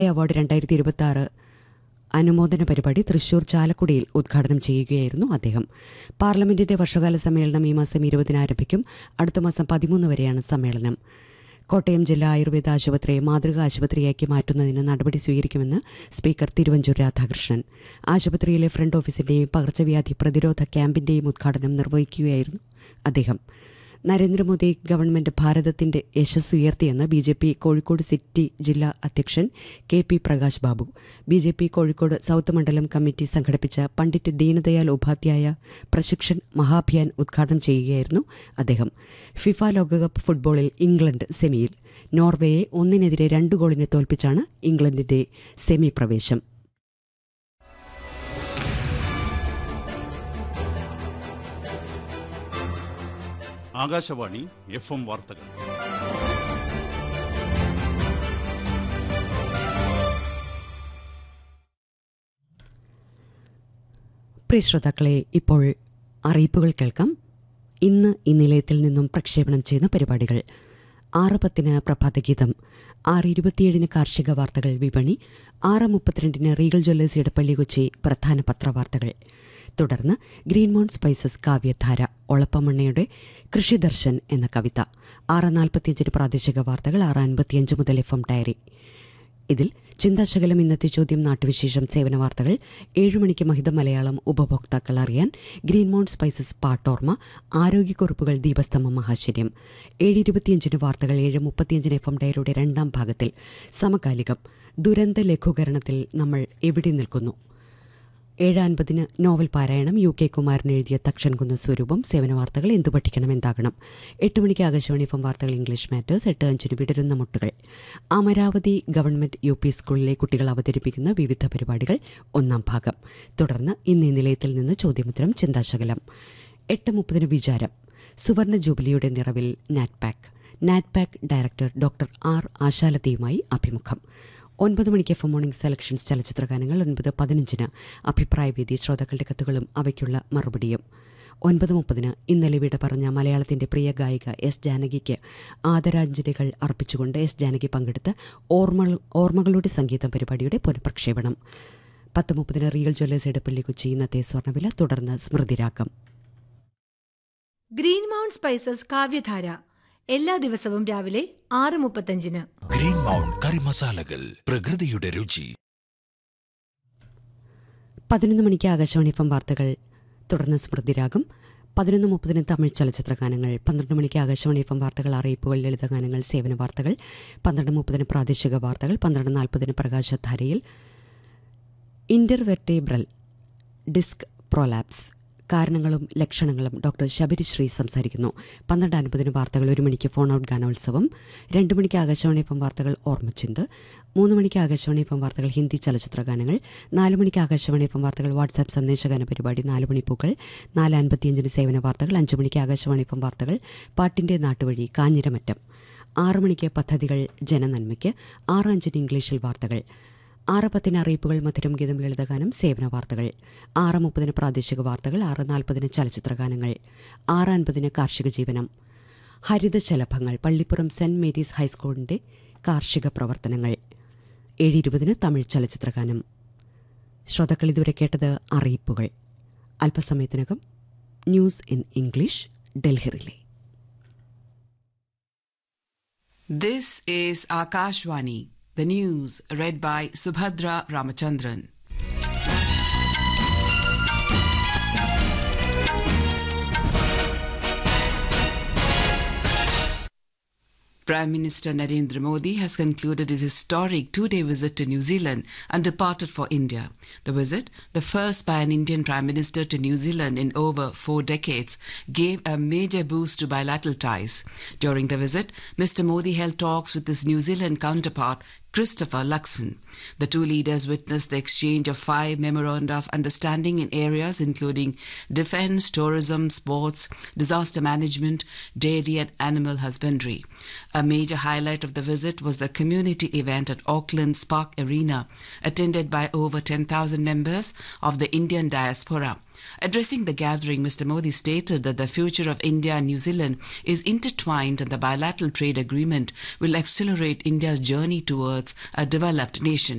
Award രണ്ടായിരത്തി ഇരുപത്തി ആറ് അനുമോദന പരിപാടി തൃശൂർ ചാലക്കുടിയിൽ ഉദ്ഘാടനം ചെയ്യുകയായിരുന്നു അദ്ദേഹം പാർലമെന്റിന്റെ വർഷകാല സമ്മേളനം ഈ മാസം ഇരുപതിന് ആരംഭിക്കും അടുത്ത മാസം പതിമൂന്ന് വരെയാണ് സമ്മേളനം കോട്ടയം ജില്ലാ ആയുർവേദ ആശുപത്രിയെ മാതൃകാ ആശുപത്രിയാക്കി മാറ്റുന്നതിന് നടപടി സ്വീകരിക്കുമെന്ന് സ്പീക്കർ തിരുവഞ്ചൂർ രാധാകൃഷ്ണൻ ആശുപത്രിയിലെ ഫ്രണ്ട് ഓഫീസിന്റെയും പകർച്ചവ്യാധി പ്രതിരോധ ക്യാമ്പിന്റെയും ഉദ്ഘാടനം നിർവഹിക്കുകയായിരുന്നു അദ്ദേഹം നരേന്ദ്രമോദി ഗവൺമെന്റ് ഭാരതത്തിന്റെ യശസ് ഉയർത്തിയെന്ന് B J P Kozhikode city ജില്ലാ അധ്യക്ഷൻ K P Prakash Babu B J P Kozhikode south മണ്ഡലം കമ്മിറ്റി സംഘടിപ്പിച്ച പണ്ഡിറ്റ് ദീനദയാൽ ഉപാധ്യായ പ്രശിക്ഷൺ മഹാഭിയാൻ ഉദ്ഘാടനം ചെയ്യുകയായിരുന്നു അദ്ദേഹം ഫിഫ ലോകകപ്പ് ഫുട്ബോളിൽ ഇംഗ്ലണ്ട് സെമിയിൽ നോർവേയെ ഒന്നിനെതിരെ രണ്ട് ഗോളിന് തോൽപ്പിച്ചാണ് ഇംഗ്ലണ്ടിന്റെ സെമി പ്രവേശം ആകാശവാണി എഫ് എം വാർത്തകൾ പ്രിയ ശ്രോതാക്കളെ ഇപ്പോൾ അറിയിപ്പുകൾ കേൾക്കാം ഇന്ന് ഈ നിലയത്തിൽ നിന്നും പ്രക്ഷേപണം ചെയ്യുന്ന പരിപാടികൾ ആറ് പത്തിന് പ്രഭാതഗീതം ആറ് ഇരുപത്തിയേഴിന് കാർഷിക വാർത്തകൾ വിപണി ആറ് മുപ്പത്തിരണ്ടിന് റീഗൽ ജ്വല്ലേഴ്സ് ഇടപ്പള്ളി കൊച്ചി പ്രധാന പത്രവാർത്തകൾ തുടർന്ന് ഗ്രീൻമോൺ സ്പൈസസ് കാവ്യധാര ഒളപ്പമണ്ണയുടെ കൃഷിദർശൻ എന്ന കവിത ആറ് നാൽപ്പത്തിയഞ്ചിന് പ്രാദേശിക വാർത്തകൾ ആറ് അൻപത്തിയഞ്ച് മുതൽ എഫ് എം ഡയറി ഇതിൽ ചിന്താശകലം ഇന്നത്തെ ചോദ്യം നാട്ടുവിശേഷം സേവന വാർത്തകൾ ഏഴുമണിക്ക് മഹിത മലയാളം ഉപഭോക്താക്കൾ അറിയാൻ ഗ്രീൻമോൺ സ്പൈസസ് പാട്ടോർമ ആരോഗ്യക്കുറിപ്പുകൾ ദീപസ്തംഭം മഹാശര്യം ഏഴ് ഇരുപത്തിയഞ്ചിന് വാർത്തകൾ ഏഴ് മുപ്പത്തിയഞ്ചിന് എഫ് എം ഡയറിയുടെ രണ്ടാം ഭാഗത്തിൽ സമകാലികം ദുരന്ത ലഘൂകരണത്തിൽ നമ്മൾ എവിടെ നിൽക്കുന്നു ഏഴ് അൻപതിന് നോവൽ പാരായണം യു കെ കുമാരൻ എഴുതിയ തക്ഷൻകുന്ന സ്വരൂപം സേവന വാർത്തകൾ എന്തു പഠിക്കണം എന്താകണം എട്ട് മണിക്ക് ആകാശവാണി എഫ് എം വാർത്തകൾ ഇംഗ്ലീഷ് മാറ്റേഴ്സ് എട്ട് അഞ്ചിന് വിടരുന്ന മുട്ടുകൾ അമരാവതി ഗവൺമെന്റ് യു പി സ്കൂളിലെ കുട്ടികൾ അവതരിപ്പിക്കുന്ന വിവിധ പരിപാടികൾ ഒന്നാം ഭാഗം തുടർന്ന് ഇന്ന് ഈ നിലയത്തിൽ നിന്ന് ചോദ്യമുത്തരം ചിന്താശകലം എട്ട് മുപ്പതിന് വിചാരം സുവർണ ജൂബിലിയുടെ നിറവിൽ NATPAC NATPAC director doctor R ആശാലതയുമായി അഭിമുഖം ഒൻപത് മണിക്ക് എഫ് മോർണിംഗ് സെലക്ഷൻസ് ചലച്ചിത്ര ഗാനങ്ങൾ ഒൻപത് പതിനഞ്ചിന് അഭിപ്രായവേദി ശ്രോതാക്കളുടെ കത്തുകളും അവയ്ക്കുള്ള മറുപടിയും ഒൻപത് മുപ്പതിന് ഇന്നലെ വിട പറഞ്ഞ മലയാളത്തിന്റെ പ്രിയ ഗായിക എസ് ജാനകിക്ക് ആദരാഞ്ജലികൾ അർപ്പിച്ചുകൊണ്ട് എസ് ജാനകി പങ്കെടുത്ത ഓർമ്മ ഓർമ്മകളുടെ സംഗീതം പരിപാടിയുടെ പുനഃപ്രക്ഷേപണം പത്ത് മുപ്പതിന് റിയൽ ജ്വല്ലേഴ്സ് ഇടപ്പള്ളി കൊച്ചി ഇന്നത്തെ സ്വർണ്ണവില തുടർന്ന് സ്മൃതിരാക്കം ഗ്രീൻ മൗണ്ട് സ്പൈസസ് കാവ്യധാര എല്ലാ ദിവസവും രാവിലെ ആറ് മുപ്പത്തഞ്ചിന് ഗ്രീൻ മൗണ്ട് കറി മസാലകൾ പ്രകൃതിയുടെ രുചി പതിനൊന്ന് മണിക്ക് ആകാശവാണി എഫ് എം വാർത്തകൾ തുടർന്ന് സ്മൃതിരാഗം പതിനൊന്ന് മുപ്പതിന് തമിഴ് ചലച്ചിത്ര ഗാനങ്ങൾ പന്ത്രണ്ട് മണിക്ക് ആകാശവാണി എഫ് എം വാർത്തകൾ അറിയിപ്പുകൾ ലളിതഗാനങ്ങൾ സേവന വാർത്തകൾ പന്ത്രണ്ട് മുപ്പതിന് പ്രാദേശിക വാർത്തകൾ പന്ത്രണ്ട് നാൽപ്പതിന് പ്രകാശധാരയിൽ ഇന്റർവെർട്ടേബ്രൽ ഡിസ്ക് പ്രൊലാപ്സ് കാരണങ്ങളും ലക്ഷണങ്ങളും ഡോക്ടർ ശബരി ശ്രീ സംസാരിക്കുന്നു പന്ത്രണ്ട് അൻപതിന് വാർത്തകൾ ഒരു മണിക്ക് ഫോൺ ഔട്ട് ഗാനോത്സവം രണ്ട് മണിക്ക് ആകാശവാണി എഫ് എം വാർത്തകൾ ഓർമ്മച്ചിന്ത് മൂന്ന് മണിക്ക് ആകാശവാണി എഫ് എം വാർത്തകൾ ഹിന്ദി ചലച്ചിത്ര ഗാനങ്ങൾ നാല് മണിക്ക് ആകാശവാണി എഫ് എം വാർത്തകൾ വാട്സാപ്പ് സന്ദേശഗാന പരിപാടി നാല് മണിപ്പൂക്കൾ നാല് അൻപത്തിയഞ്ചിന് സേവന വാർത്തകൾ അഞ്ച് മണിക്ക് ആകാശവാണി എഫ് എം വാർത്തകൾ പാട്ടിന്റെ നാട്ടുവഴി കാഞ്ഞിരമറ്റം ആറ് മണിക്ക് പദ്ധതികൾ ജനനന്മയ്ക്ക് ആറ് അഞ്ചിന് ഇംഗ്ലീഷിൽ വാർത്തകൾ ആറ് പത്തിന് അറിയിപ്പുകൾ മധുരം ഗീതം ലളിതഗാനം സേവന വാർത്തകൾ ആറ് മുപ്പതിന് പ്രാദേശിക വാർത്തകൾ ആറ് നാൽപ്പതിന് ചലച്ചിത്ര ഗാനങ്ങൾ ആറ് അൻപതിന് കാർഷിക ജീവനം ഹരിതശലഭങ്ങൾ പള്ളിപ്പുറം സെന്റ് മേരീസ് ഹൈസ്കൂളിന്റെ കാർഷിക പ്രവർത്തനങ്ങൾ ഏഴ് ഇരുപതിന് തമിഴ് ചലച്ചിത്രഗാനം ശ്രോതാക്കൾ ഇതുവരെ കേട്ടത് അറിയിപ്പുകൾ അല്പസമയത്തിനകം news in English Delhi relay This is Akashvani, the news read by Subhadra Ramachandran. Prime Minister Narendra Modi has concluded his historic two day visit to New Zealand and departed for India. The visit, the first by an Indian Prime Minister to New Zealand in over four decades, gave a major boost to bilateral ties. During the visit, Mr. Modi held talks with his New Zealand counterpart, Christopher Luxon. The two leaders witnessed the exchange of five memoranda of understanding in areas including defense, tourism, sports, disaster management, dairy, and animal husbandry. A major highlight of the visit was the community event at Auckland Spark Arena, attended by over 10,000 members of the Indian diaspora. Addressing the gathering, Mr. Modi stated that the future of India and New Zealand is intertwined and the bilateral trade agreement will accelerate India's journey towards a developed nation.